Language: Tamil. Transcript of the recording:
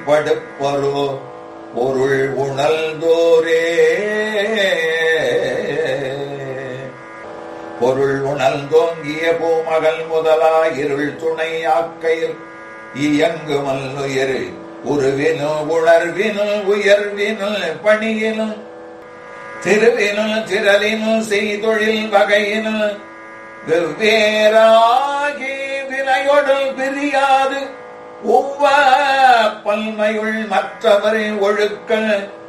படுப்பரோ பொருள் உணர்ந்தோரே பொருள் உணர்ந்தோங்கிய பூமகள் முதலா இருள் துணை ஆக்கையில் இயங்கு மல்லுயிர் உருவினு உணர்வினு உயர்வினு பணியினு திருவினு திரளினு செய்தொழில் வகையினு வெவ்வேறாகி வினையொடு பிரியாது ஒவ்வ பல்மையுள் மற்றவரை ஒழுக்க